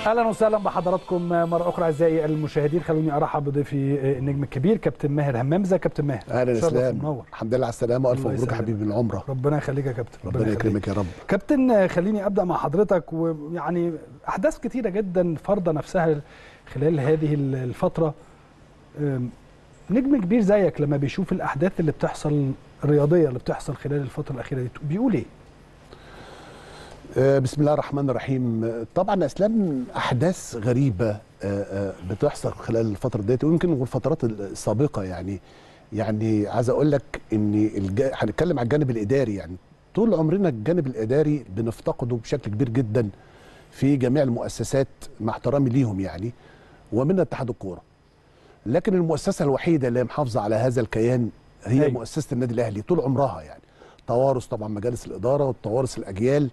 اهلا وسهلا بحضراتكم مره اخرى اعزائي المشاهدين خلوني ارحب بضيفي النجم الكبير كابتن ماهر همام ازيك يا كابتن ماهر اهلا شرف اسلام ومنور. الحمد لله على السلامه الف الله مبروك يا يسلمك. حبيبي من العمره ربنا يخليك يا كابتن ربنا يخليك. يكرمك يا رب كابتن خليني ابدا مع حضرتك ويعني احداث كتيره جدا فرض نفسها خلال هذه الفتره أم، نجم كبير زيك لما بيشوف الاحداث اللي بتحصل الرياضيه اللي بتحصل خلال الفتره الاخيره دي بيقول ايه آه، بسم الله الرحمن الرحيم آه، طبعا يا اسلام احداث غريبه آه، آه، بتحصل خلال الفتره ديت ويمكن والفترات السابقه يعني يعني عايز اقول لك ان الج... هنتكلم على الجانب الاداري يعني طول عمرنا الجانب الاداري بنفتقده بشكل كبير جدا في جميع المؤسسات مع احترامي ليهم يعني ومنها اتحاد الكوره لكن المؤسسه الوحيده اللي هي محافظه على هذا الكيان هي أيوة. مؤسسه النادي الاهلي طول عمرها يعني توارث طبعا مجالس الاداره وتوارث الاجيال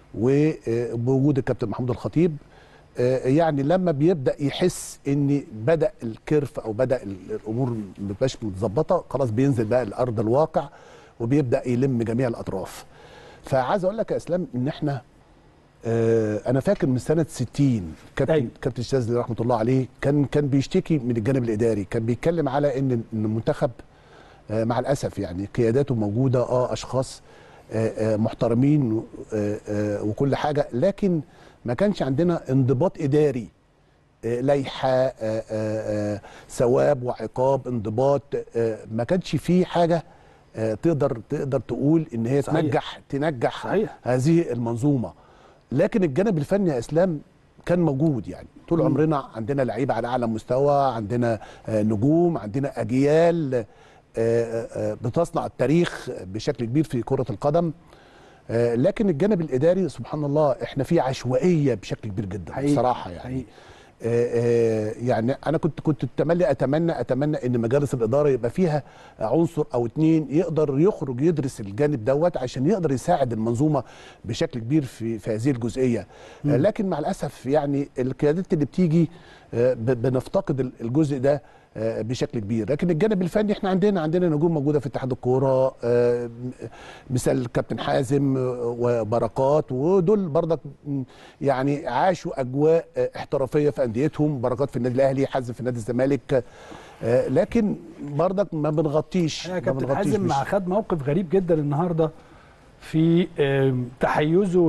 وبوجود الكابتن محمود الخطيب آه، يعني لما بيبدا يحس ان بدا الكرف او بدا ال- الامور ما بتبقاش متظبطه خلاص بينزل بقى الارض الواقع وبيبدا يلم جميع الاطراف فعايز اقول لك يا اسلام ان احنا آه، انا فاكر من سنه 60 كابتن أيوة. كابتن الشاذلي رحمه الله عليه كان كان بيشتكي من الجانب الاداري كان بيتكلم على ان إن المنتخب آه، مع الاسف يعني قياداته موجوده اه اشخاص آه، آه، محترمين آه، آه، وكل حاجه لكن ما كانش عندنا انضباط اداري آه، لائحه آه، آه، آه، ثواب وعقاب انضباط آه، ما كانش فيه حاجه آه، تقدر تقدر تقول ان هي صحيح. تنجح تنجح صحيح. هذه المنظومه لكن الجانب الفني يا اسلام كان موجود يعني طول مم. عمرنا عندنا لعيبه على اعلى مستوى عندنا آه، نجوم عندنا اجيال آه، آه، آه، بتصنع التاريخ بشكل كبير في كره القدم آه، لكن الجانب الاداري سبحان الله احنا فيه عشوائيه بشكل كبير جدا حقيقي. بصراحه يعني حقيقي. آه، آه، يعني انا كنت كنت اتمنى اتمنى اتمنى ان مجالس الاداره يبقى فيها عنصر او اتنين يقدر يخرج يدرس الجانب دوت عشان يقدر يساعد المنظومه بشكل كبير في في هذه الجزئيه آه، لكن مع الاسف يعني القيادات اللي بتيجي آه، ب- بنفتقد ال- الجزء ده آه، بشكل كبير لكن الجانب الفني احنا عندنا عندنا نجوم موجوده في اتحاد الكوره آه، م- مثال كابتن حازم آه، وبركات ودول برضك م، يعني عاشوا اجواء آه، احترافيه في انديتهم بركات في النادي الاهلي حازم في نادي الزمالك آه، لكن برضك ما بنغطيش يا ما كابتن بنغطيش حازم مش- مع خد موقف غريب جدا النهارده في آم، تحيزه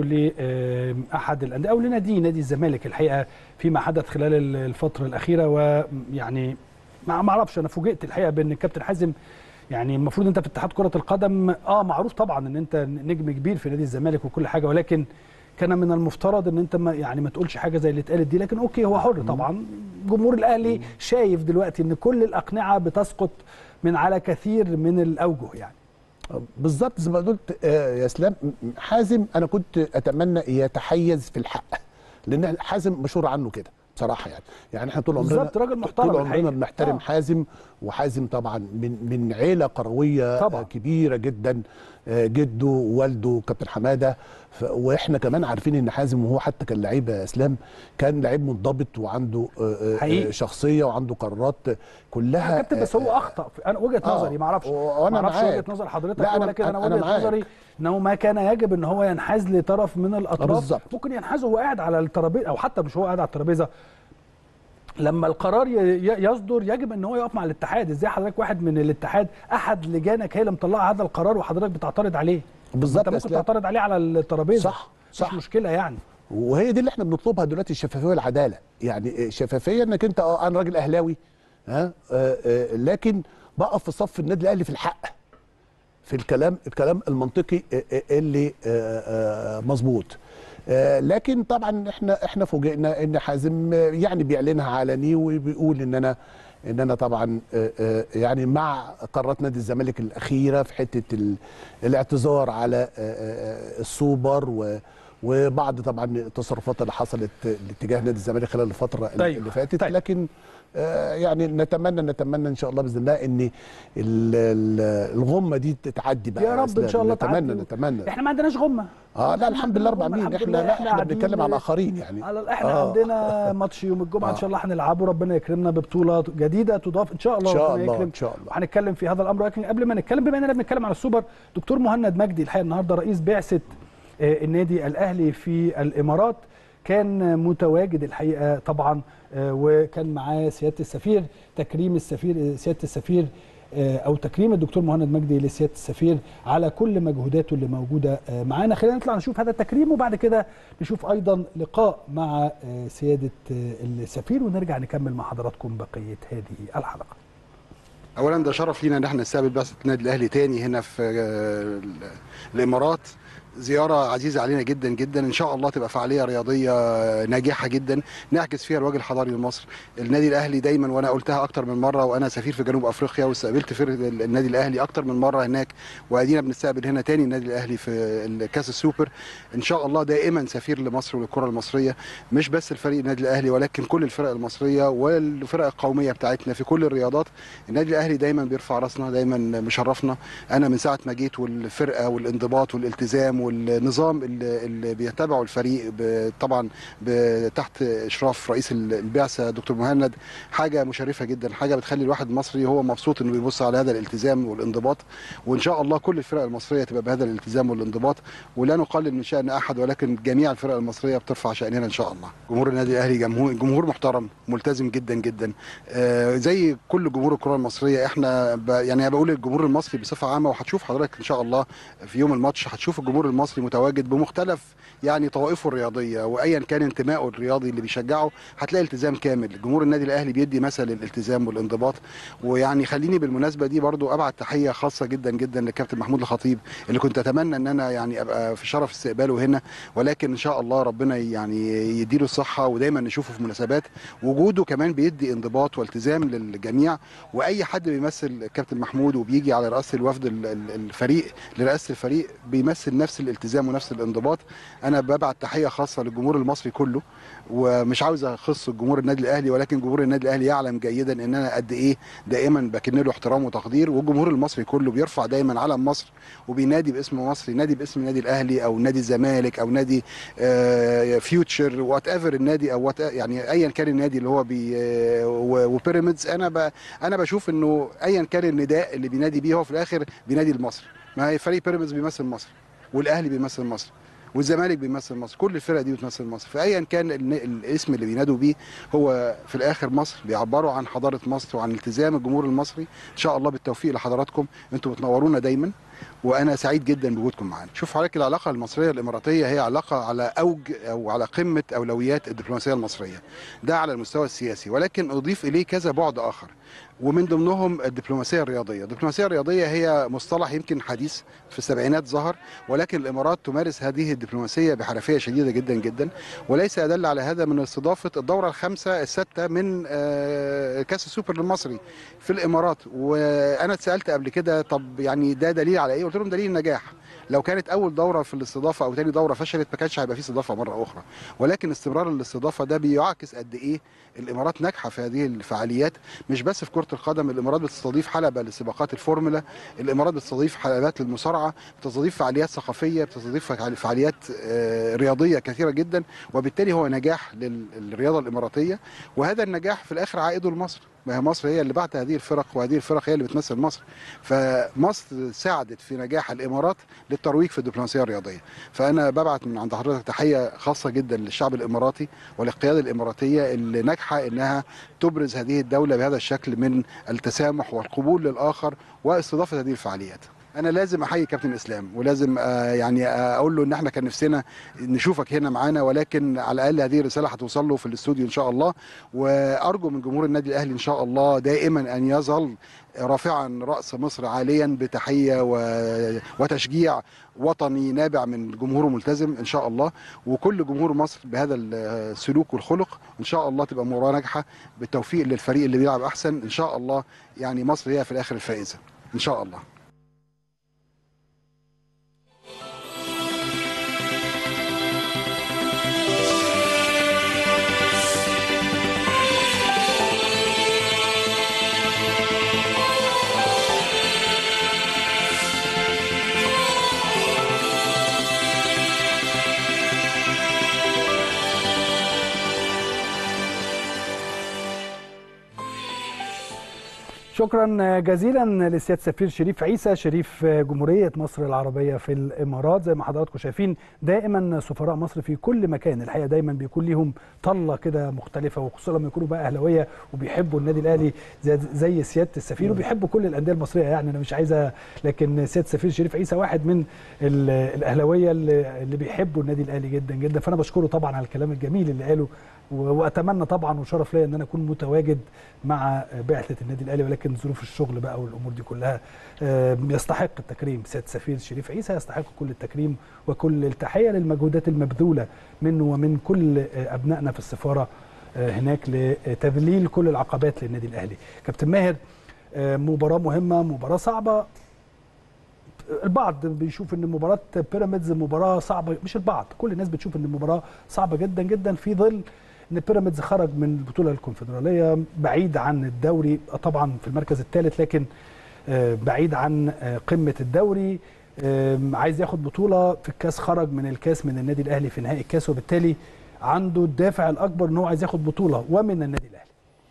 لاحد الانديه او لنادي نادي الزمالك الحقيقه فيما حدث خلال ال- الفتره الاخيره ويعني ما ما اعرفش انا فوجئت الحقيقه بان الكابتن حازم يعني المفروض انت في اتحاد كره القدم اه معروف طبعا ان انت نجم كبير في نادي الزمالك وكل حاجه ولكن كان من المفترض ان انت ما يعني ما تقولش حاجه زي اللي اتقالت دي لكن اوكي هو حر طبعا جمهور الاهلي شايف دلوقتي ان كل الاقنعه بتسقط من على كثير من الاوجه يعني بالظبط زي ما قلت آه، يا اسلام م- حازم انا كنت اتمنى يتحيز في الحق لان حازم مشهور عنه كده بصراحه يعني يعني احنا طول عمرنا بالظبط، راجل محترم طول عمرنا الحقيقة. بنحترم آه. حازم وحازم طبعا من من عيله كرويه طبعاً. آه، كبيره جدا آه، جده ووالده كابتن حماده ف- واحنا كمان عارفين ان حازم وهو حتى كان لعيب يا اسلام كان لعيب منضبط وعنده آه، آه، حقيقي. شخصيه وعنده قرارات كلها يا كابتن بس هو اخطا في- انا وجهه آه، نظري ما اعرفش وأنا ما اعرفش معاك. وجهه نظر حضرتك لا، أنا- ولكن انا أنا وجهه معاك. نظري انه ما كان يجب ان هو ينحاز لطرف من الاطراف بالظبط. ممكن ينحاز وهو قاعد على الترابيزه او حتى مش هو قاعد على الترابيزه لما القرار ي- ي- يصدر يجب ان هو يقف مع الاتحاد ازاي حضرتك واحد من الاتحاد احد لجانك هي اللي مطلعه هذا القرار وحضرتك بتعترض عليه بالظبط انت يا ممكن إسلام. تعترض عليه على الترابيزه صح، صح. مش مشكله يعني وهي دي اللي احنا بنطلبها دلوقتي الشفافيه والعداله يعني شفافيه انك انت اه انا راجل اهلاوي ها آه آه لكن بقف في صف النادي الاهلي في الحق في الكلام الكلام المنطقي آه، آه، اللي آه، آه، مظبوط آه، لكن طبعا احنا احنا فوجئنا ان حازم آه، يعني بيعلنها علني وبيقول ان انا ان انا طبعا آه، آه، يعني مع قرارات نادي الزمالك الاخيره في حته ال- الاعتذار على آه، آه، السوبر و وبعض طبعا التصرفات اللي حصلت لاتجاه نادي الزمالك خلال الفتره اللي طيب، فاتت طيب. لكن آه، يعني نتمنى نتمنى ان شاء الله باذن الله ان ال- ال- الغمه دي تتعدي بقى يا رب ان إسلام. شاء الله نتمنى تعدي. نتمنى احنا ما عندناش غمه اه لا الحمد لله رب الحمد العالمين لله، احنا لا احنا قاعدين بنتكلم على الاخرين يعني على احنا آه. عندنا ماتش يوم الجمعه ان آه. شاء الله هنلعبه ربنا يكرمنا ببطوله جديده تضاف ان شاء الله إن شاء ربنا الله، يكرم إن شاء الله. وهنتكلم في هذا الامر لكن قبل ما نتكلم بما اننا بنتكلم على السوبر دكتور مهند مجدي الحقيقه النهارده رئيس بعثه آه، النادي الاهلي في الامارات كان متواجد الحقيقه طبعا وكان معاه سياده السفير تكريم السفير سياده السفير او تكريم الدكتور مهند مجدي لسياده السفير على كل مجهوداته اللي موجوده معانا خلينا نطلع نشوف هذا التكريم وبعد كده نشوف ايضا لقاء مع سياده السفير ونرجع نكمل مع حضراتكم بقيه هذه الحلقه اولا ده شرف لينا ان احنا نستقبل بعثه النادي الاهلي تاني هنا في الامارات زيارة عزيزة علينا جدا جدا إن شاء الله تبقى فعالية رياضية ناجحة جدا نعكس فيها الوجه الحضاري لمصر النادي الأهلي دايما وأنا قلتها أكتر من مرة وأنا سفير في جنوب أفريقيا واستقبلت فرقة النادي الأهلي أكتر من مرة هناك وأدينا بنستقبل هنا تاني النادي الأهلي في كأس السوبر إن شاء الله دائما سفير لمصر وللكرة المصرية مش بس الفريق النادي الأهلي ولكن كل الفرق المصرية والفرق القومية بتاعتنا في كل الرياضات النادي الأهلي دايما بيرفع راسنا دايما مشرفنا أنا من ساعة ما جيت والفرقة والانضباط والالتزام والنظام اللي, اللي بيتبعه الفريق طبعا تحت اشراف رئيس البعثه دكتور مهند حاجه مشرفه جدا حاجه بتخلي الواحد المصري هو مبسوط انه بيبص على هذا الالتزام والانضباط وان شاء الله كل الفرق المصريه تبقى بهذا الالتزام والانضباط ولا نقلل من شان احد ولكن جميع الفرق المصريه بترفع شاننا ان شاء الله جمهور النادي الاهلي جمهور, جمهور محترم ملتزم جدا جدا آه زي كل جمهور الكره المصريه احنا ب يعني انا بقول الجمهور المصري بصفه عامه وهتشوف حضرتك ان شاء الله في يوم الماتش هتشوف الجمهور المصري متواجد بمختلف يعني طوائفه الرياضيه وايا كان انتمائه الرياضي اللي بيشجعه هتلاقي التزام كامل جمهور النادي الاهلي بيدي مثل الالتزام والانضباط ويعني خليني بالمناسبه دي برضو ابعت تحيه خاصه جدا جدا للكابتن محمود الخطيب اللي كنت اتمنى ان انا يعني ابقى في شرف استقباله هنا ولكن ان شاء الله ربنا يعني يديله الصحه ودايما نشوفه في مناسبات وجوده كمان بيدي انضباط والتزام للجميع واي حد بيمثل الكابتن محمود وبيجي على رئاسه الوفد الفريق لرئاسه الفريق بيمثل نفس الالتزام ونفس الانضباط انا ببعت تحيه خاصه للجمهور المصري كله ومش عاوز اخص الجمهور النادي الاهلي ولكن جمهور النادي الاهلي يعلم جيدا ان انا قد ايه دائما بكن له احترام وتقدير والجمهور المصري كله بيرفع دايما علم مصر وبينادي باسم مصر ينادي باسم النادي الاهلي او نادي الزمالك او نادي آه فيوتشر وات ايفر النادي او وات يعني ايا كان النادي اللي هو بي آه وبيراميدز انا ب انا بشوف انه ايا كان النداء اللي بينادي بيه هو في الاخر بينادي لمصر ما هي فريق بيراميدز بيمثل مصر والاهلي بيمثل مصر والزمالك بيمثل مصر كل الفرق دي بتمثل مصر فايا كان الاسم اللي بينادوا بيه هو في الاخر مصر بيعبروا عن حضاره مصر وعن التزام الجمهور المصري ان شاء الله بالتوفيق لحضراتكم انتم بتنورونا دايما وانا سعيد جدا بوجودكم معانا شوف حضرتك العلاقه المصريه الاماراتيه هي علاقه على اوج او على قمه اولويات الدبلوماسيه المصريه ده على المستوى السياسي ولكن اضيف اليه كذا بعد اخر ومن ضمنهم الدبلوماسيه الرياضيه، الدبلوماسيه الرياضيه هي مصطلح يمكن حديث في السبعينات ظهر ولكن الامارات تمارس هذه الدبلوماسيه بحرفيه شديده جدا جدا وليس ادل على هذا من استضافه الدوره الخامسه السادسه من كاس السوبر المصري في الامارات وانا اتسالت قبل كده طب يعني ده دليل على ايه؟ قلت لهم دليل نجاح لو كانت اول دوره في الاستضافه او ثاني دوره فشلت ما كانش هيبقى في استضافه مره اخرى ولكن استمرار الاستضافه ده بيعكس قد ايه الامارات ناجحه في هذه الفعاليات مش بس في كره القدم الامارات بتستضيف حلبه لسباقات الفورمولا الامارات بتستضيف حلبات للمصارعه بتستضيف فعاليات ثقافيه بتستضيف فعاليات رياضيه كثيره جدا وبالتالي هو نجاح للرياضه الاماراتيه وهذا النجاح في الاخر عائده لمصر ما هي مصر هي اللي بعت هذه الفرق وهذه الفرق هي اللي بتمثل مصر فمصر ساعدت في نجاح الامارات للترويج في الدبلوماسيه الرياضيه فانا ببعت من عند حضرتك تحيه خاصه جدا للشعب الاماراتي والقياده الاماراتيه اللي ناجحه انها تبرز هذه الدوله بهذا الشكل من التسامح والقبول للاخر واستضافه هذه الفعاليات انا لازم احيي كابتن اسلام ولازم آه يعني اقول له ان احنا كان نفسنا نشوفك هنا معانا ولكن على الاقل هذه الرساله هتوصل له في الاستوديو ان شاء الله وارجو من جمهور النادي الاهلي ان شاء الله دائما ان يظل رافعا راس مصر عاليا بتحيه وتشجيع وطني نابع من جمهوره ملتزم ان شاء الله وكل جمهور مصر بهذا السلوك والخلق ان شاء الله تبقى مباراه ناجحه بالتوفيق للفريق اللي بيلعب احسن ان شاء الله يعني مصر هي في الاخر الفائزه ان شاء الله شكرا جزيلا لسياده سفير شريف عيسى شريف جمهوريه مصر العربيه في الامارات زي ما حضراتكم شايفين دائما سفراء مصر في كل مكان الحقيقه دايما بيكون ليهم طله كده مختلفه وخصوصا لما يكونوا بقى اهلاويه وبيحبوا النادي الاهلي زي, زي سياده السفير وبيحبوا كل الانديه المصريه يعني انا مش عايزه لكن سياده السفير شريف عيسى واحد من ال- الاهلاويه اللي, اللي بيحبوا النادي الاهلي جدا جدا فانا بشكره طبعا على الكلام الجميل اللي قاله و- واتمنى طبعا وشرف ليا ان انا اكون متواجد مع بعثه النادي الاهلي ولكن ظروف الشغل بقى والامور دي كلها آه، يستحق التكريم سياده السفير شريف عيسى يستحق كل التكريم وكل التحيه للمجهودات المبذوله منه ومن كل آه، ابنائنا في السفاره آه، هناك لتذليل كل العقبات للنادي الاهلي كابتن ماهر آه، مباراه مهمه مباراه صعبه البعض بيشوف ان مباراه بيراميدز مباراه صعبه مش البعض كل الناس بتشوف ان المباراه صعبه جدا جدا في ظل ان بيراميدز خرج من البطوله الكونفدراليه بعيد عن الدوري طبعا في المركز الثالث لكن آه، بعيد عن آه، قمه الدوري آه، عايز ياخد بطوله في الكاس خرج من الكاس من النادي الاهلي في نهائي الكاس وبالتالي عنده الدافع الاكبر ان هو عايز ياخد بطوله ومن النادي الاهلي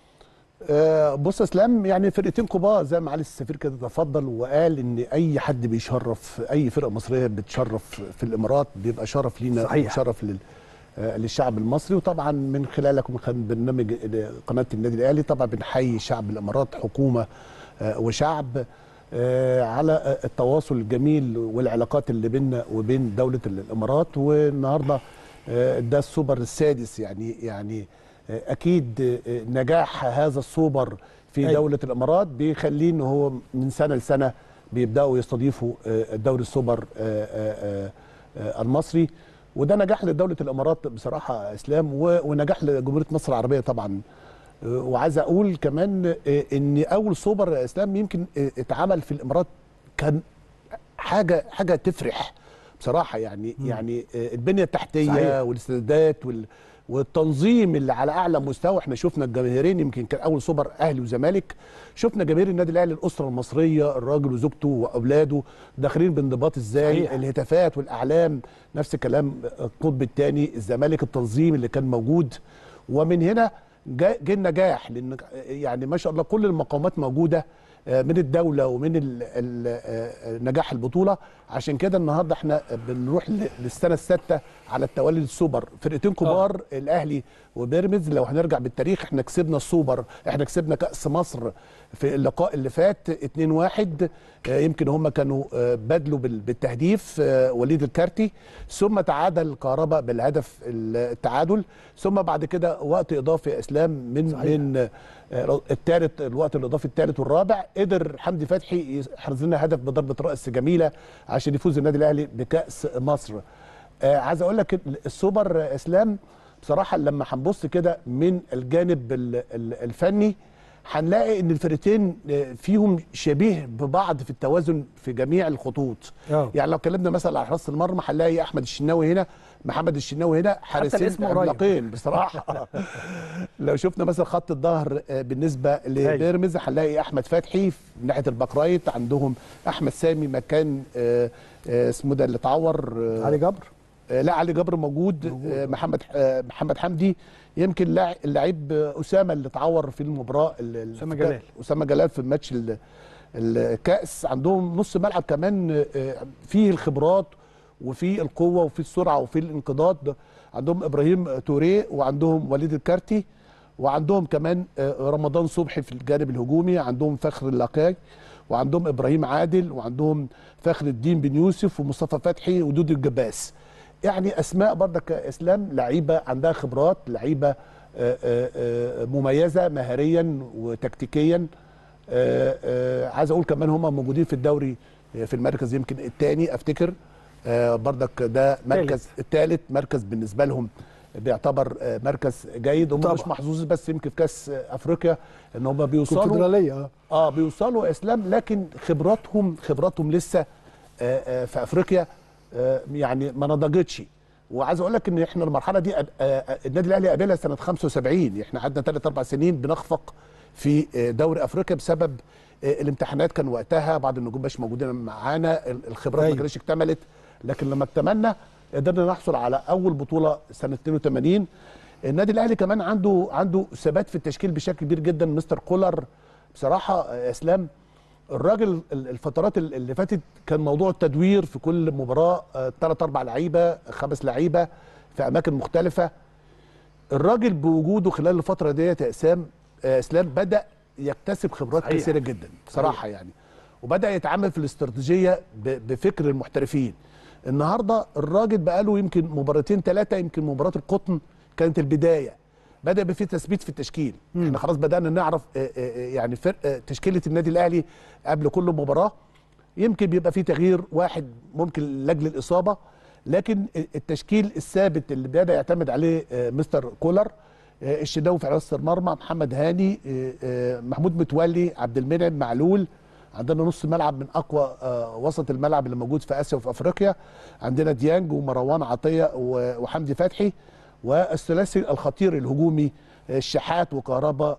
آه، بص يا اسلام يعني فرقتين كبار زي ما علي السفير كده تفضل وقال ان اي حد بيشرف اي فرقه مصريه بتشرف في الامارات بيبقى شرف لينا صحيح. وشرف لل آه، للشعب المصري وطبعا من خلالك ومن خلال برنامج قناه النادي الاهلي طبعا بنحيي شعب الامارات حكومه آه، وشعب آه، على آه، التواصل الجميل والعلاقات اللي بيننا وبين دوله الامارات والنهارده آه، ده السوبر السادس يعني يعني آه، اكيد آه، نجاح هذا السوبر في أيوة. دوله الامارات بيخليه ان هو من سنه لسنه بيبداوا يستضيفوا آه، الدوري السوبر آه، آه، آه، المصري وده نجاح لدوله الامارات بصراحه اسلام و- ونجاح لجمهوريه مصر العربيه طبعا آه، وعايز اقول كمان آه، ان اول سوبر يا اسلام يمكن آه، اتعمل في الامارات كان حاجه حاجه تفرح بصراحه يعني مم. يعني آه، البنيه التحتيه صحيح. والاستعدادات وال والتنظيم اللي على اعلى مستوى احنا شفنا الجماهيرين يمكن كان اول سوبر اهلي وزمالك شفنا جماهير النادي الاهلي الاسره المصريه الراجل وزوجته واولاده داخلين بانضباط ازاي صحيح. الهتافات والاعلام نفس كلام القطب الثاني الزمالك التنظيم اللي كان موجود ومن هنا جا- جه النجاح لان يعني ما شاء الله كل المقاومات موجوده آه، من الدوله ومن ال- ال- آه، نجاح البطوله عشان كده النهارده احنا بنروح ل- للسنه السادسه على التوالي السوبر فرقتين كبار الاهلي وبيراميدز لو هنرجع بالتاريخ احنا كسبنا السوبر احنا كسبنا كاس مصر في اللقاء اللي فات 2-1 آه، يمكن هم كانوا آه، بدلوا بال- بالتهديف آه، وليد الكارتي ثم تعادل الكهرباء بالهدف التعادل ثم بعد كده وقت اضافي يا اسلام من صحيح. من الثالث الوقت الاضافي الثالث والرابع قدر حمدي فتحي يحرز لنا هدف بضربه راس جميله عشان يفوز النادي الاهلي بكاس مصر آه عايز اقول لك السوبر آه، اسلام بصراحه لما هنبص كده من الجانب ال- ال- الفني هنلاقي ان الفرقتين آه، فيهم شبيه ببعض في التوازن في جميع الخطوط اه يعني لو اتكلمنا مثلا على حراسه المرمى هنلاقي احمد الشناوي هنا محمد الشناوي هنا حارسين الاسم قريب. عملاقين بصراحه لو شفنا مثلا خط الظهر آه، بالنسبه لبيراميدز هنلاقي احمد فتحي في ناحيه الباك رايت عندهم احمد سامي مكان آه، آه، اسمه ده اللي اتعور آه، علي جبر آه، لا علي جبر موجود, موجود. آه، محمد آه، محمد حمدي يمكن لاع- اللعيب آه، اسامه اللي اتعور في المباراه ال- ال- أسامة في- جلال. اسامه جلال في الماتش ال- الكاس عندهم نص ملعب كمان آه، فيه الخبرات وفي القوه وفي السرعه وفي الانقضاض عندهم ابراهيم توريه وعندهم وليد الكارتي وعندهم كمان آه، رمضان صبحي في الجانب الهجومي عندهم فخر اللقاي وعندهم ابراهيم عادل وعندهم فخر الدين بن يوسف ومصطفى فتحي ودودي الجباس يعني اسماء برضك يا اسلام لعيبه عندها خبرات لعيبه آه، آه، آه، مميزه مهاريا وتكتيكيا آه، آه، عايز اقول كمان هم موجودين في الدوري آه، في المركز يمكن الثاني افتكر آه، برضك ده مركز الثالث مركز بالنسبه لهم بيعتبر آه، مركز جيد هم طبعا. مش محظوظين بس يمكن في كاس آه، افريقيا ان هم بيوصلوا كونفدراليه اه اه بيوصلوا اسلام لكن خبراتهم خبراتهم لسه آه آه في افريقيا آه يعني ما نضجتش وعايز اقول لك ان احنا المرحله دي آه آه النادي الاهلي قابلها سنه 75 احنا قعدنا ثلاث اربع سنين بنخفق في آه دوري افريقيا بسبب آه الامتحانات كان وقتها بعض النجوم مش موجودين معانا ال- الخبرات أيوة. ما كانتش اكتملت لكن لما اكتملنا قدرنا نحصل على اول بطوله سنه 82 النادي الاهلي كمان عنده عنده ثبات في التشكيل بشكل كبير جدا مستر كولر بصراحه يا اسلام الراجل ال- الفترات ال- اللي فاتت كان موضوع التدوير في كل مباراه ثلاث اربع لعيبه خمس لعيبه في اماكن مختلفه الراجل بوجوده خلال الفتره ديت يا اسلام آه، اسلام بدا يكتسب خبرات صحيح. كثيره جدا بصراحه يعني وبدا يتعامل في الاستراتيجيه ب- بفكر المحترفين النهارده الراجل بقاله يمكن مباراتين ثلاثه يمكن مباراه القطن كانت البدايه بدا يبقى في تثبيت في التشكيل احنا خلاص بدانا نعرف آه، آه، يعني فرق آه، تشكيله النادي الاهلي قبل كل مباراه يمكن بيبقى في تغيير واحد ممكن لاجل الاصابه لكن التشكيل الثابت اللي بدا يعتمد عليه آه، مستر كولر آه، الشناوي في حراسه المرمى محمد هاني آه، آه، محمود متولي عبد المنعم معلول عندنا نص ملعب من اقوى آه، وسط الملعب اللي موجود في اسيا وفي افريقيا عندنا ديانج ومروان عطيه و- وحمدي فتحي والثلاثي الخطير الهجومي آه، الشحات وكهربا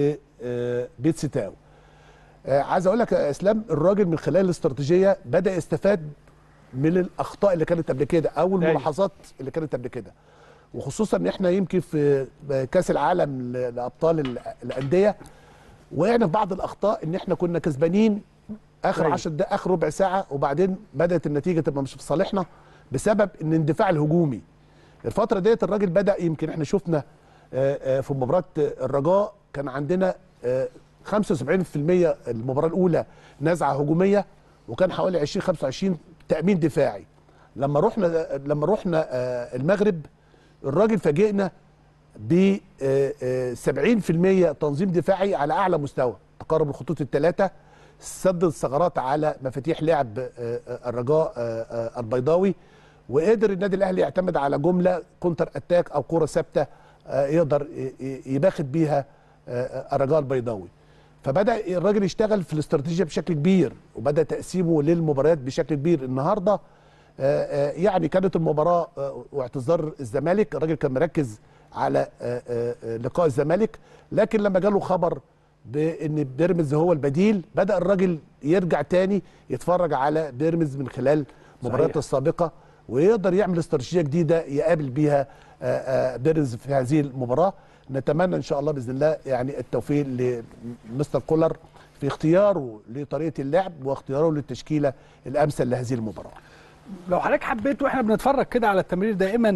وبيتسي تاو آه، عايز اقول لك يا اسلام الراجل من خلال الاستراتيجيه بدا يستفاد من الاخطاء اللي كانت قبل كده او أيوة. الملاحظات اللي كانت قبل كده وخصوصا ان احنا يمكن في كاس العالم ل- لابطال ال- الانديه وقعنا في بعض الاخطاء ان احنا كنا كسبانين اخر أيوة. 10 دقائق اخر ربع ساعه وبعدين بدات النتيجه تبقى مش في صالحنا بسبب ان الاندفاع الهجومي الفتره ديت الراجل بدا يمكن احنا شفنا آه، آه، في مباراه الرجاء كان عندنا آه، 75% المباراه الاولى نزعه هجوميه وكان حوالي 20 25 تامين دفاعي لما رحنا لما رحنا آه، المغرب الراجل فاجئنا ب آه، آه، 70% تنظيم دفاعي على اعلى مستوى تقارب الخطوط الثلاثه سد الثغرات على مفاتيح لعب آه، آه، الرجاء آه، آه، البيضاوي وقدر النادي الاهلي يعتمد على جمله كونتر اتاك او كره ثابته آه، يقدر ي- ي- يباخد بيها آه، آه، الرجاء البيضاوي فبدا الراجل يشتغل في الاستراتيجيه بشكل كبير وبدا تقسيمه للمباريات بشكل كبير النهارده آه، آه، يعني كانت المباراه آه، واعتذار الزمالك الراجل كان مركز على آه، آه، آه، لقاء الزمالك لكن لما جاله خبر بان بيراميدز هو البديل بدا الراجل يرجع تاني يتفرج على بيراميدز من خلال مبارياته السابقه ويقدر يعمل استراتيجيه جديده يقابل بيها آه، آه، بيراميدز في هذه المباراه نتمنى ان شاء الله باذن الله يعني التوفيق لمستر كولر في اختياره لطريقه اللعب واختياره للتشكيله الامثل لهذه المباراه لو حضرتك حبيت واحنا بنتفرج كده على التمرير دائما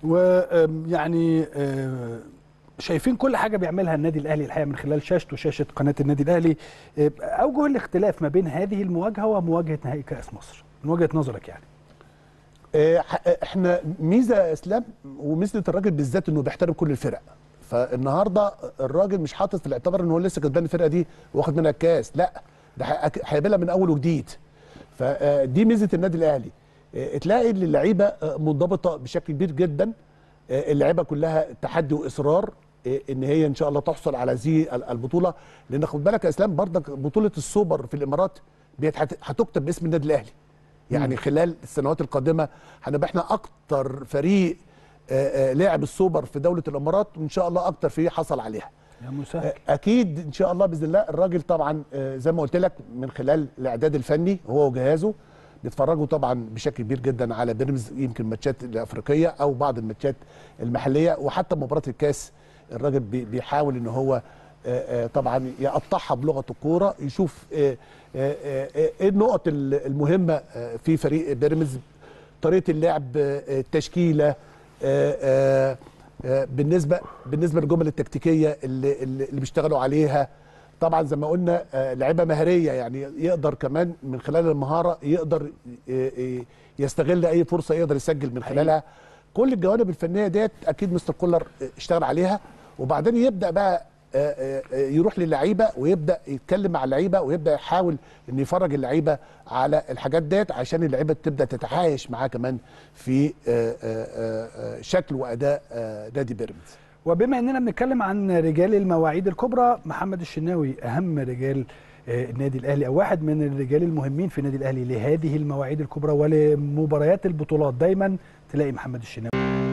ويعني شايفين كل حاجه بيعملها النادي الاهلي الحقيقه من خلال شاشته شاشه قناه النادي الاهلي آه، اوجه الاختلاف ما بين هذه المواجهه ومواجهه نهائي كاس مصر من وجهه نظرك يعني آه، ح- احنا ميزه يا اسلام وميزه الراجل بالذات انه بيحترم كل الفرق فالنهارده الراجل مش حاطط في الاعتبار ان هو لسه كسبان الفرقه دي واخد منها الكاس لا ده هي- هيقابلها من اول وجديد فدي ميزه النادي الاهلي آه، تلاقي ان اللعيبه آه، منضبطه بشكل كبير جدا آه، اللعيبه كلها تحدي واصرار آه، ان هي ان شاء الله تحصل على هذه ال- البطوله لان خد بالك يا اسلام برضك بطوله السوبر في الامارات ديت هت- هتكتب باسم النادي الاهلي يعني خلال السنوات القادمه هنبقى احنا اكتر فريق آه، آه، لعب السوبر في دوله الامارات وان شاء الله اكتر فريق حصل عليها يا مسهل اكيد ان شاء الله باذن الله الراجل طبعا آه، زي ما قلت لك من خلال الاعداد الفني هو وجهازه بيتفرجوا طبعا بشكل كبير جدا على بيراميدز يمكن ماتشات الافريقيه او بعض الماتشات المحليه وحتى مباراه الكاس الراجل بي- بيحاول ان هو آه، آه، طبعا يقطعها بلغه الكوره يشوف آه، آه، آه، آه، ايه النقط ال- المهمه آه، في فريق بيراميدز طريقه اللعب آه، التشكيله آه، آه، آه، بالنسبه بالنسبه للجمل التكتيكيه اللي اللي اللي بيشتغلوا عليها طبعا زي ما قلنا آه، لعيبه مهاريه يعني يقدر كمان من خلال المهاره يقدر ي- ي- يستغل اي فرصه يقدر يسجل من خلالها كل الجوانب الفنيه ديت اكيد مستر كولر اشتغل عليها وبعدين يبدا بقى آه، آه، آه، يروح للعيبه ويبدا يتكلم مع اللعيبه ويبدا يحاول ان يفرج اللعيبه على الحاجات ديت عشان اللعيبه تبدا تتعايش معاه كمان في آه، آه، آه، آه، شكل واداء آه، نادي بيراميدز وبما اننا بنتكلم عن رجال المواعيد الكبرى محمد الشناوي اهم رجال آه، النادي الاهلي او واحد من الرجال المهمين في النادي الاهلي لهذه المواعيد الكبرى ولمباريات البطولات دايما تلاقي محمد الشناوي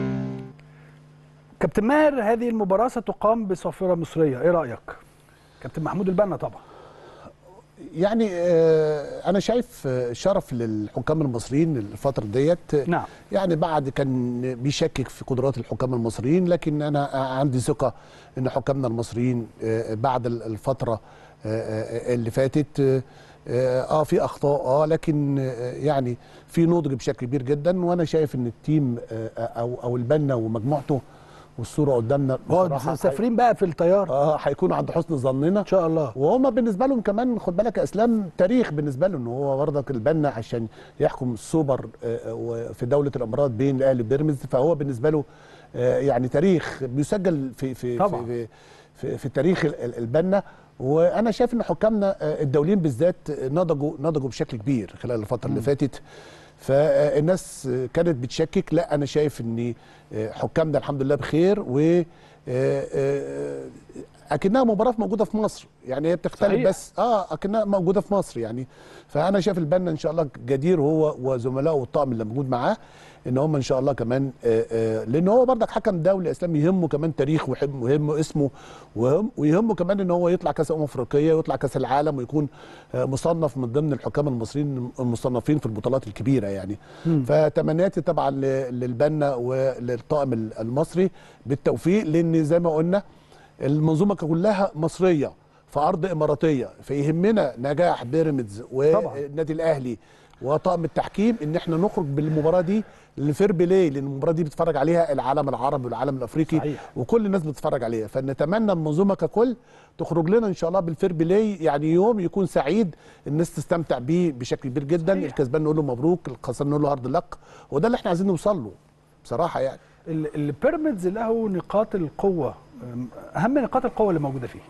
كابتن ماهر هذه المباراه ستقام بصافره مصريه ايه رايك كابتن محمود البنا طبعا يعني آه، انا شايف آه، شرف للحكام المصريين الفتره ديت نعم يعني بعد كان بيشكك في قدرات الحكام المصريين لكن انا عندي ثقه ان حكامنا المصريين آه، بعد ال- الفتره آه، آه، اللي فاتت آه، اه في اخطاء اه لكن آه، يعني في نضج بشكل كبير جدا وانا شايف ان التيم آه، او او البنا ومجموعته والصوره قدامنا هو بصراحة مسافرين بقى في الطياره اه هيكونوا عند حسن ظننا ان شاء الله وهم بالنسبه لهم كمان خد بالك يا اسلام تاريخ بالنسبه له ان هو برضك البنا عشان يحكم السوبر آه، آه، في دوله الامارات بين الاهلي وبيراميدز فهو بالنسبه له آه، يعني تاريخ بيسجل في في طبعاً. في, في, في تاريخ ال- ال- البنا وانا شايف ان حكامنا آه، الدوليين بالذات نضجوا نضجوا بشكل كبير خلال الفتره اللي فاتت فالناس كانت بتشكك لا انا شايف ان حكامنا الحمد لله بخير و آه، آه، اكنها مباراه موجوده في مصر يعني هي بتختلف صحيح. بس اه اكنها موجوده في مصر يعني فانا شايف البنا ان شاء الله جدير هو وزملائه والطاقم اللي موجود معاه ان هم ان شاء الله كمان آه، آه، لان هو برضك حكم دولي اسلامي يهمه كمان تاريخ ويهم- ويهمه اسمه ويهم- ويهمه كمان ان هو يطلع كاس امم افريقيه ويطلع كاس العالم ويكون آه، مصنف من ضمن الحكام المصريين المصنفين في البطولات الكبيره يعني فتمنياتي طبعا ل- للبنا وللطاقم المصري بالتوفيق لان زي ما قلنا المنظومه كلها مصريه في ارض اماراتيه فيهمنا نجاح بيراميدز طبعاً. والنادي الاهلي وطاقم التحكيم ان احنا نخرج بالمباراه دي لفير بلاي لان المباراه دي بيتفرج عليها العالم العربي والعالم الافريقي صحيح. وكل الناس بتتفرج عليها فنتمنى المنظومه ككل تخرج لنا ان شاء الله بالفير بلاي يعني يوم يكون سعيد الناس تستمتع بيه بشكل كبير جدا صحيح. الكسبان نقول له مبروك الخسران نقول له هارد لك وده اللي احنا عايزين نوصل له بصراحه يعني ال- البيراميدز له نقاط القوه أم، اهم نقاط القوه اللي موجوده فيه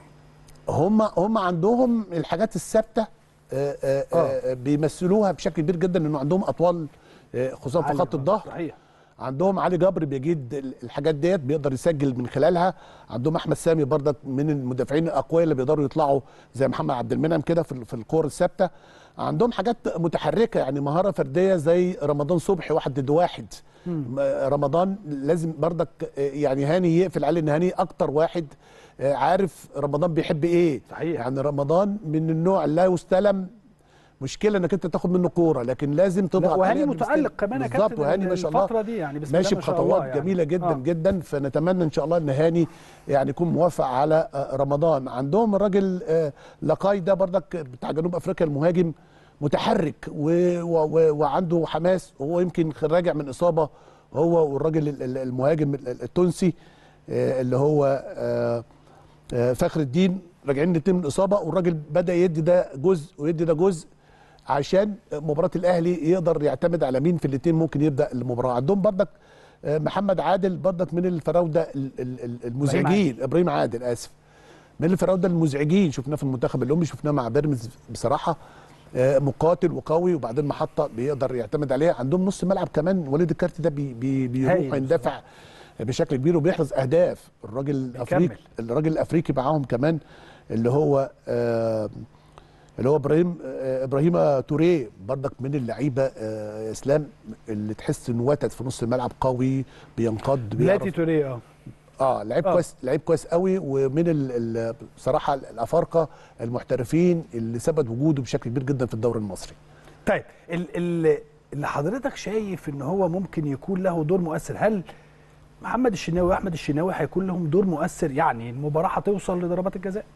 هم هم عندهم الحاجات الثابته آه، آه، آه، بيمثلوها بشكل كبير جدا انه عندهم اطوال آه، خصوصا في عالي خط برضه. الظهر صحيح عندهم علي جبر بيجيد ال- الحاجات ديت بيقدر يسجل من خلالها عندهم احمد سامي برضك من المدافعين الاقوياء اللي بيقدروا يطلعوا زي محمد عبد المنعم كده في ال- في الكور الثابته عندهم حاجات متحركه يعني مهاره فرديه زي رمضان صبحي واحد ضد واحد م- رمضان لازم برضك آه، يعني هاني يقفل عليه ان هاني اكتر واحد آه، عارف رمضان بيحب ايه صحيح. يعني رمضان من النوع لا يستلم مشكله انك انت تاخد منه كوره لكن لازم لا، تضغط وهاني عليه متالق كمان يا بالظبط كابتن وهاني ما شاء الله الفتره دي يعني بسم الله ماشي ما شاء الله بخطوات يعني. جميله جدا آه. آه. جدا فنتمنى ان شاء الله ان هاني يعني يكون موافق على آه، رمضان عندهم الراجل آه، لقاي ده برضك بتاع جنوب افريقيا المهاجم متحرك و و و وعنده حماس وهو يمكن راجع من اصابه هو والراجل ال- ال- المهاجم ال- ال- التونسي آه، اللي هو آه، آه، فخر الدين راجعين الاثنين من اصابه والراجل بدا يدي ده جزء ويدي ده جزء عشان مباراه الاهلي يقدر يعتمد على مين في الاثنين ممكن يبدا المباراه عندهم بردك آه، محمد عادل بردك من الفراوده ال- ال- ال- المزعجين ابراهيم عادل اسف من الفراوده المزعجين شفناه في المنتخب الامي شفناه مع بيراميدز بصراحه آه، مقاتل وقوي وبعدين محطه بيقدر يعتمد عليها عندهم نص ملعب كمان وليد الكارت ده بي بي بيروح هايل يندفع بشكل كبير وبيحرز اهداف الراجل الافريقي الراجل الافريقي معاهم كمان اللي هو آه اللي هو ابراهيم آه، ابراهيم توريه بردك من اللعيبه آه، يا اسلام اللي تحس انه وتد في نص الملعب قوي بينقض بلاتي بيعرف توريه اه اه لعيب آه. كويس لعيب كويس قوي ومن ال- ال- بصراحه الافارقه المحترفين اللي ثبت وجوده بشكل كبير جدا في الدوري المصري طيب ال- ال- اللي حضرتك شايف ان هو ممكن يكون له دور مؤثر هل محمد الشناوي واحمد الشناوي هيكون لهم دور مؤثر يعني المباراه هتوصل لضربات الجزاء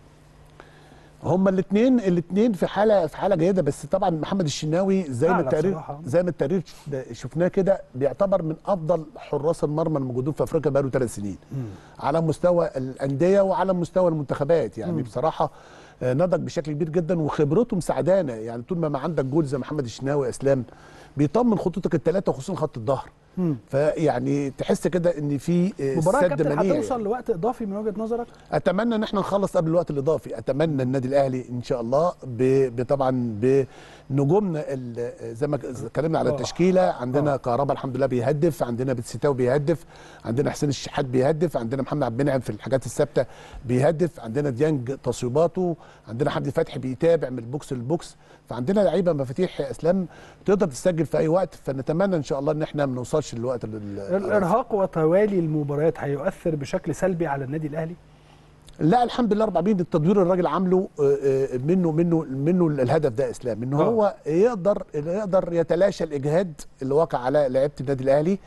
هما الاثنين الاثنين في حاله في حاله جيده بس طبعا محمد الشناوي زي ما أعلى التقرير بصراحة. زي ما التقرير شفناه كده بيعتبر من افضل حراس المرمى الموجودين في افريقيا بقاله ثلاث سنين على مستوى الانديه وعلى مستوى المنتخبات يعني بصراحه آه، نضج بشكل كبير جدا وخبرته مساعدانا يعني طول ما ما عندك جول زي محمد الشناوي يا اسلام بيطمن خطوطك الثلاثه وخصوصا خط الظهر فيعني تحس كده ان في آه، المباراه سد كابتن منيع هتوصل يعني. لوقت اضافي من وجهه نظرك اتمنى ان احنا نخلص قبل الوقت الاضافي اتمنى النادي الاهلي ان شاء الله ب- بطبعا بنجومنا ال- زي ما ك- اتكلمنا على آه. التشكيله عندنا آه. كهربا الحمد لله بيهدف عندنا بتسيتاو بيهدف عندنا حسين الشحات بيهدف عندنا محمد عبد المنعم في الحاجات الثابته بيهدف عندنا ديانج تصويباته عندنا حمدي فتحي بيتابع من البوكس للبوكس فعندنا لعيبه مفاتيح يا اسلام تقدر تسجل في اي وقت فنتمنى ان شاء الله ان احنا ما نوصلش للوقت ال- الارهاق وتوالي المباريات هيؤثر بشكل سلبي على النادي الاهلي لا الحمد لله رب العالمين التدوير الراجل عامله آه، آه، منه منه منه الهدف ده اسلام ان آه. هو يقدر يقدر يتلاشى الاجهاد اللي وقع على لعيبه النادي الاهلي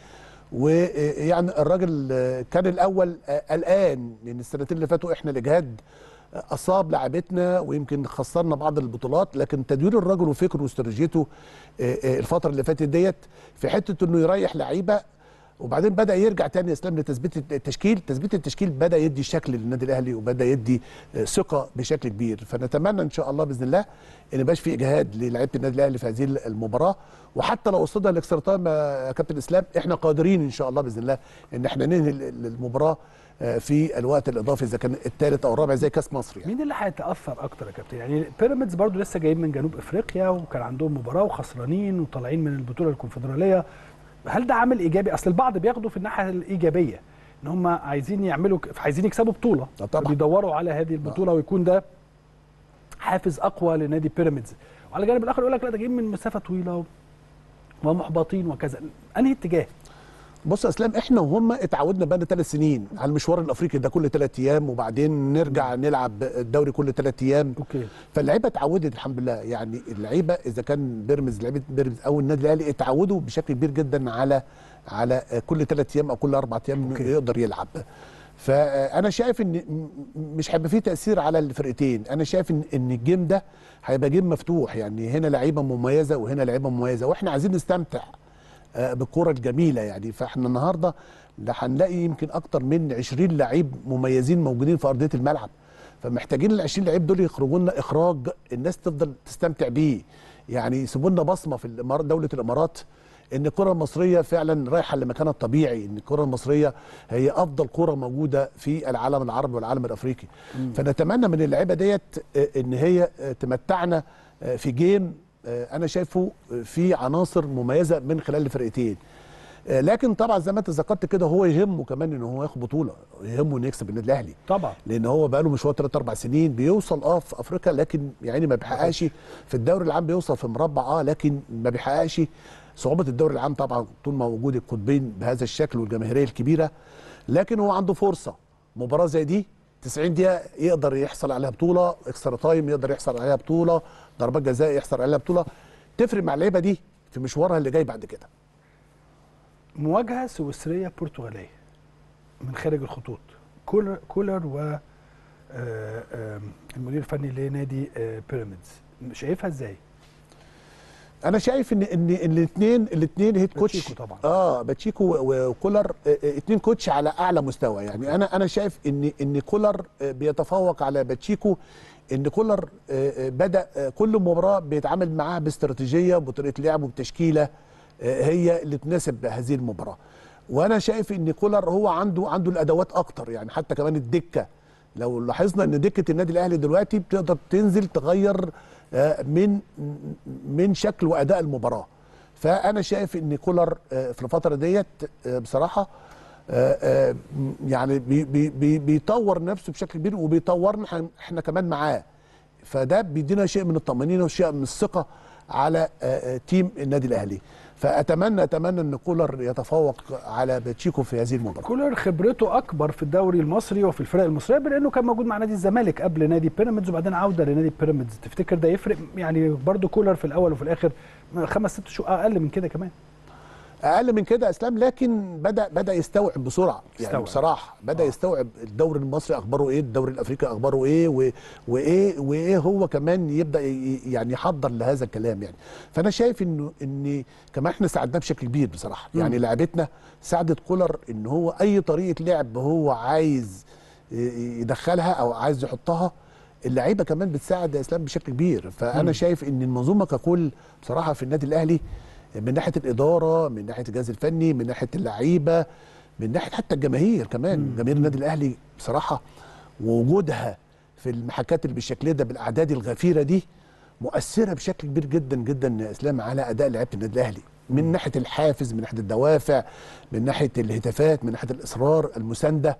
ويعني الراجل آه، كان الاول آه، قلقان لان السنتين اللي فاتوا احنا الاجهاد اصاب لعبتنا ويمكن خسرنا بعض البطولات لكن تدوير الراجل وفكره واستراتيجيته آه، آه، الفتره اللي فاتت ديت في حته انه يريح لعيبه وبعدين بدا يرجع تاني يا اسلام لتثبيت التشكيل تثبيت التشكيل بدا يدي شكل للنادي الاهلي وبدا يدي آه، ثقه بشكل كبير فنتمنى ان شاء الله باذن الله ان يبقاش في اجهاد للعيبه النادي الاهلي في هذه المباراه وحتى لو وصلنا لاكسترا تايم يا كابتن اسلام احنا قادرين ان شاء الله باذن الله ان احنا ننهي ال- المباراه آه، في الوقت الاضافي اذا كان الثالث او الرابع زي كاس مصر يعني. مين اللي هيتاثر اكتر يا كابتن يعني بيراميدز برضو لسه جايين من جنوب افريقيا وكان عندهم مباراه وخسرانين وطالعين من البطوله الكونفدراليه هل ده عامل ايجابي اصل البعض بياخدوا في الناحيه الايجابيه ان هم عايزين يعملوا عايزين يكسبوا بطوله آه طبعا. بيدوروا على هذه البطوله ويكون ده حافز اقوى لنادي بيراميدز وعلى الجانب الاخر يقول لك لا ده جايين من مسافه طويله و- ومحبطين وكذا انهي اتجاه بص يا اسلام احنا وهم اتعودنا بقى ثلاث سنين على المشوار الافريقي ده كل ثلاث ايام وبعدين نرجع نلعب الدوري كل ثلاث ايام اوكي فاللعيبه اتعودت الحمد لله يعني اللعيبه اذا كان بيراميدز لعيبه بيراميدز او النادي الاهلي اتعودوا بشكل كبير جدا على على كل ثلاث ايام او كل اربع ايام أوكي. يقدر يلعب فانا شايف ان م- مش هيبقى فيه تاثير على الفرقتين انا شايف ان ان الجيم ده هيبقى جيم مفتوح يعني هنا لعيبه مميزه وهنا لعيبه مميزه واحنا عايزين نستمتع آه، بالكره الجميله يعني فاحنا النهارده ده هنلاقي يمكن اكتر من 20 لعيب مميزين موجودين في ارضيه الملعب فمحتاجين ال 20 لعيب دول يخرجوا لنا اخراج الناس تفضل تستمتع بيه يعني يسيبوا لنا بصمه في الإمارات دوله الامارات ان الكره المصريه فعلا رايحه لمكانها الطبيعي ان الكره المصريه هي افضل كره موجوده في العالم العربي والعالم الافريقي فنتمنى من اللعيبه ديت آه، ان هي آه، تمتعنا آه، في جيم آه، انا شايفه في عناصر مميزه من خلال الفرقتين آه، لكن طبعا زي ما انت ذكرت كده هو يهمه كمان ان هو ياخد بطوله يهمه انه يكسب النادي الاهلي طبعا لان هو بقى له مشوار 3 4 سنين بيوصل اه في افريقيا لكن يعني ما بيحققش في الدوري العام بيوصل في مربع اه لكن ما بيحققش صعوبه الدوري العام طبعا طول ما وجود القطبين بهذا الشكل والجماهيريه الكبيره لكن هو عنده فرصه مباراه زي دي 90 دقيقه يقدر يحصل عليها بطوله اكسترا تايم يقدر يحصل عليها بطوله ضربات جزاء يحصل عليها بطوله تفرق مع اللعيبه دي في مشوارها اللي جاي بعد كده مواجهه سويسريه برتغاليه من خارج الخطوط كولر كولر و آه، آم، المدير الفني لنادي آه، بيراميدز شايفها ازاي؟ انا شايف ان ان الاثنين الاثنين هيد كوتش باتشيكو طبعا. اه باتشيكو و- وكولر اثنين كوتش على اعلى مستوى يعني انا انا شايف ان ان كولر آه، بيتفوق على باتشيكو ان كولر آه، آه، بدا آه، كل مباراه بيتعامل معاها باستراتيجيه بطريقه لعب وبتشكيله آه، هي اللي تناسب هذه المباراه وانا شايف ان كولر هو عنده عنده الادوات اكتر يعني حتى كمان الدكه لو لاحظنا ان دكه النادي الاهلي دلوقتي بتقدر تنزل تغير آه، من من شكل واداء المباراه فانا شايف ان كولر آه، في الفتره ديت آه، بصراحه آه، آه، يعني بي بي بي بيطور نفسه بشكل كبير وبيطورنا إحنا- احنا كمان معاه فده بيدينا شيء من الطمانينه وشيء من الثقه على آه، آه، تيم النادي الاهلي فاتمنى اتمنى ان كولر يتفوق على باتشيكو في هذه المباراه كولر خبرته اكبر في الدوري المصري وفي الفرق المصريه بانه كان موجود مع نادي الزمالك قبل نادي بيراميدز وبعدين عوده لنادي بيراميدز تفتكر ده يفرق يعني برضو كولر في الاول وفي الاخر خمس ست شهور اقل من كده كمان اقل من كده اسلام لكن بدا بدا يستوعب بسرعه يعني يستوعب. بصراحه بدا آه. يستوعب الدوري المصري اخباره ايه الدوري الافريقي اخباره ايه و... وايه وايه هو كمان يبدا ي... يعني يحضر لهذا الكلام يعني فانا شايف انه ان كمان احنا ساعدناه بشكل كبير بصراحه يعني لعبتنا ساعدت كولر ان هو اي طريقه لعب هو عايز ي- يدخلها او عايز يحطها اللعيبه كمان بتساعد يا اسلام بشكل كبير فانا مم. شايف ان المنظومه ككل بصراحه في النادي الاهلي من ناحيه الاداره من ناحيه الجهاز الفني من ناحيه اللعيبه من ناحيه حتى الجماهير كمان مم. جماهير النادي الاهلي بصراحه ووجودها في المحاكات اللي بالشكل ده بالاعداد الغفيره دي مؤثره بشكل كبير جدا جدا يا اسلام على اداء لعيبه النادي الاهلي من ناحيه الحافز من ناحيه الدوافع من ناحيه الهتافات من ناحيه الاصرار المسانده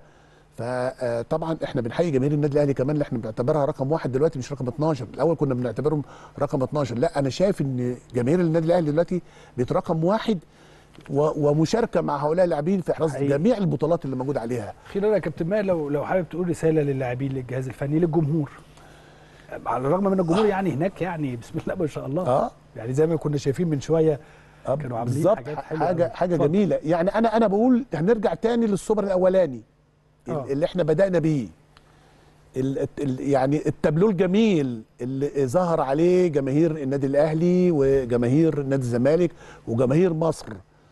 فطبعا احنا بنحيي جماهير النادي الاهلي كمان اللي احنا بنعتبرها رقم واحد دلوقتي مش رقم 12 الاول كنا بنعتبرهم رقم 12 لا انا شايف ان جماهير النادي الاهلي دلوقتي بقت رقم واحد و- ومشاركه مع هؤلاء اللاعبين في احراز حقيقي. جميع البطولات اللي موجوده عليها اخيرا يا كابتن ماهر لو لو حابب تقول رساله للاعبين للجهاز الفني للجمهور على الرغم من الجمهور يعني هناك يعني بسم الله ما شاء الله اه يعني زي ما كنا شايفين من شويه آه، كانوا عاملين بالظبط حاجات حلوة حاجه أوي. حاجه اتفضل. جميله يعني انا انا بقول هنرجع تاني للسوبر الاولاني آه. اللي احنا بدانا بيه ال- ال- يعني التابلو الجميل اللي ظهر عليه جماهير النادي الاهلي وجماهير نادي الزمالك وجماهير مصر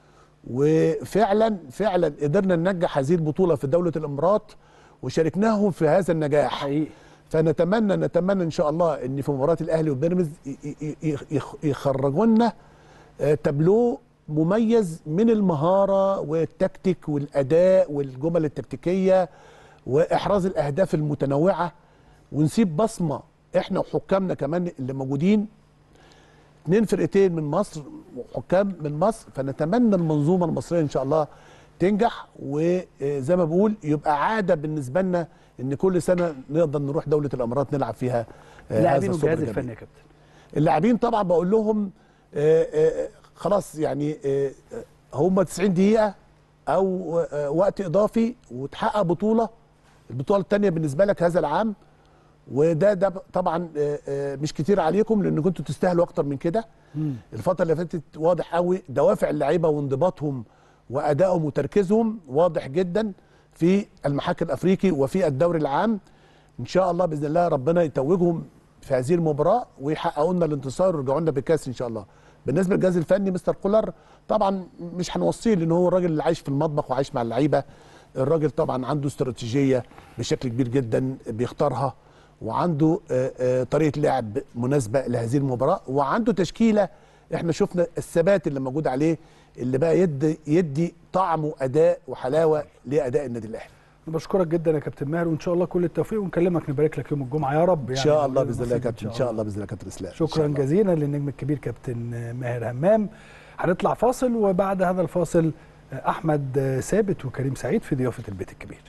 وفعلا فعلا قدرنا ننجح هذه البطوله في دوله الامارات وشاركناهم في هذا النجاح حقيقي فنتمنى نتمنى ان شاء الله ان في مباراه الاهلي وبيراميدز ي- ي- ي- يخ- يخرجوا لنا آه، تابلو مميز من المهاره والتكتيك والاداء والجمل التكتيكيه واحراز الاهداف المتنوعه ونسيب بصمه احنا وحكامنا كمان اللي موجودين اثنين فرقتين من مصر وحكام من مصر فنتمنى المنظومه المصريه ان شاء الله تنجح وزي ما بقول يبقى عاده بالنسبه لنا ان كل سنه نقدر نروح دوله الامارات نلعب فيها آه، اللاعبين هذا السوبر والجهاز الجميل. الفني يا كابتن اللاعبين طبعا بقول لهم آه، آه، خلاص يعني آه، آه، هم 90 دقيقه او آه، وقت اضافي وتحقق بطوله البطوله الثانيه بالنسبه لك هذا العام وده ده طبعا آه، آه، مش كتير عليكم لان كنتوا تستاهلوا اكتر من كده الفتره اللي فاتت واضح قوي دوافع اللعيبه وانضباطهم وادائهم وتركيزهم واضح جدا في المحك الافريقي وفي الدوري العام ان شاء الله باذن الله ربنا يتوجهم في هذه المباراه ويحققوا لنا الانتصار ويرجعوا لنا بالكاس ان شاء الله بالنسبه للجهاز الفني مستر كولر طبعا مش هنوصيه لان هو الراجل اللي عايش في المطبخ وعايش مع اللعيبه الراجل طبعا عنده استراتيجيه بشكل كبير جدا بيختارها وعنده آه، آه، طريقه لعب مناسبه لهذه المباراه وعنده تشكيله احنا شفنا الثبات اللي موجود عليه اللي بقى يدي يدي طعم واداء وحلاوه لاداء النادي الاهلي أنا بشكرك جدا يا كابتن ماهر وان شاء الله كل التوفيق ونكلمك نبارك لك يوم الجمعه يا رب ان يعني شاء الله ولله باذن الله يا نصيب كابتن ان شاء الله باذن الله يا كابتن اسلام إن شاء شكرا الله. جزيلا للنجم الكبير كابتن ماهر همام هنطلع فاصل وبعد هذا الفاصل احمد ثابت وكريم سعيد في ضيافه البيت الكبير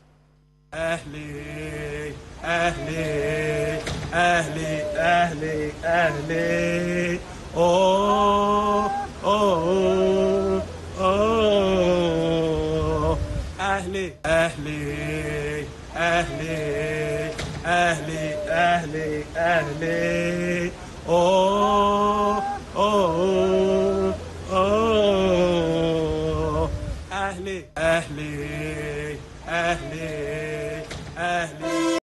أهلي أهلي أهلي أهلي أهلي أوه أوه أوه أهلي أهلي أهلي أهلي أهلي أهلي أوه أوه أوه أهلي أهلي أهلي أهلي